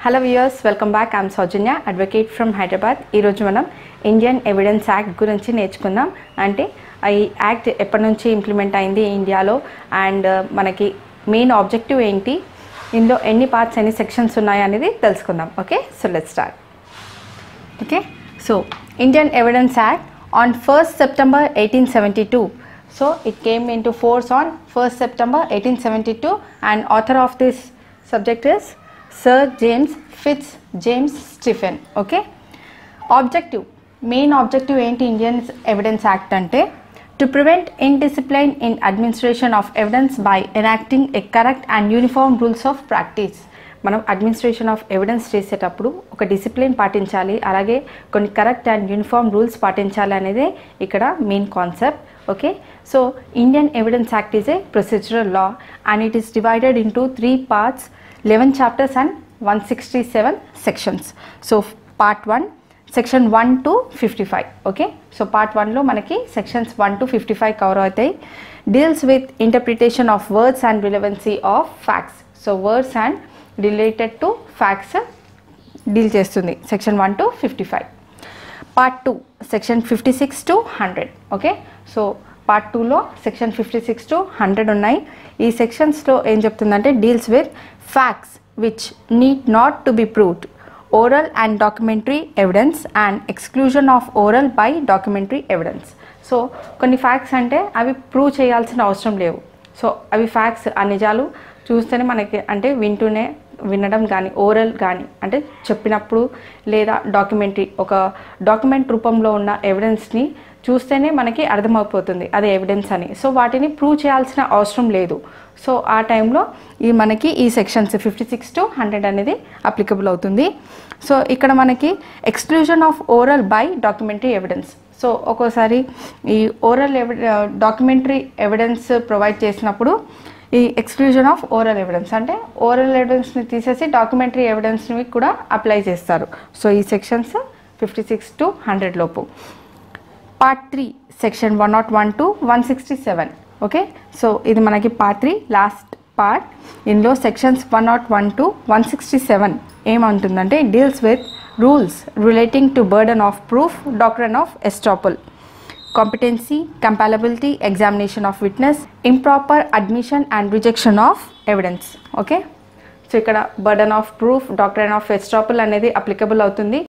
Hello viewers welcome back I'm Soujanya advocate from Hyderabad ఈరోజు మనం Indian evidence act గురించి నేర్చుకుందాం అంటే ఈ యాక్ట్ ఎప్పటి నుంచి ఇంప్లిమెంట్ అయింది ఇండియాలో అండ్ మనకి మెయిన్ ఆబ్జెక్టివ్ ఏంటి ఇందులో ఎన్ని పార్ట్స్ ఎన్ని సెక్షన్స్ ఉన్నాయి అనేది తెలుసుకుందాం okay so let start okay so Indian evidence act on first September eighteen seventy two so it came into force on first September eighteen seventy two and author of this subject is sir James Fitz James Stephen okay objective main objective ఏంటి Indian evidence act అంటే to prevent indiscipline in administration of evidence by enacting a correct and uniform rules of practice మనం administration of evidence చేసేటప్పుడు ఒక discipline పాటించాలి అలాగే కొన్ని correct and uniform rules పాటించాలి అనేది ఇక్కడ main concept okay so Indian evidence act is a procedural law and it is divided into three parts eleven chapters and one sixty seven sections so part one section one to fifty five okay so part వన్లో మనకి sections one to fifty five cover అవుతాయి deals with interpretation of words and relevancy of facts so words and related to facts deal చేస్తుంది section one to fifty five part two section fifty six to hundred okay so part టూలో section fifty six to hundred ఉన్నాయి ఈ సెక్షన్స్లో ఏం చెప్తుందంటే deals with facts which need not to be proved oral and documentary evidence and exclusion of oral by documentary evidence so కొన్ని facts అంటే అవి prove చేయాల్సిన అవసరం లేవు సో అవి ఫ్యాక్ట్స్ ఆ నిజాలు చూస్తేనే మనకి అంటే వింటూనే వినడం కానీ ఓరల్ కానీ అంటే చెప్పినప్పుడు లేదా డాక్యుమెంటరీ ఒక డాక్యుమెంట్ రూపంలో ఉన్న ఎవిడెన్స్ని చూస్తేనే మనకి అర్థమైపోతుంది అది ఎవిడెన్స్ అని సో వాటిని ప్రూవ్ చేయాల్సిన అవసరం లేదు సో ఆ టైంలో ఈ మనకి ఈ sections fifty six to hundred అనేది అప్లికబుల్ అవుతుంది సో ఇక్కడ మనకి exclusion of oral by documentary evidence so ఒక్కోసారి ఈ ఓరల్ ఎవి డాక్యుమెంటరీ ఎవిడెన్స్ ప్రొవైడ్ చేసినప్పుడు ఈ ఎక్స్క్లూజన్ ఆఫ్ ఓరల్ ఎవిడెన్స్ అంటే ఓరల్ ఎవిడెన్స్ని తీసేసి డాక్యుమెంటరీ ఎవిడెన్స్ని కూడా అప్లై చేస్తారు సో ఈ sections fifty six to hundred లోపు part three section one nought one to one sixty seven okay so ఇది మనకి పార్ట్ త్రీ లాస్ట్ పార్ట్ ఇందులో sections one nought one to one sixty seven ఏమంటుందంటే deals with rules relating to burden of proof doctrine of estoppel competency, compatibility, examination of witness, improper admission and rejection of evidence. Okay so ఇక్కడ burden of proof doctor of estoppel అనేది applicable అవుతుంది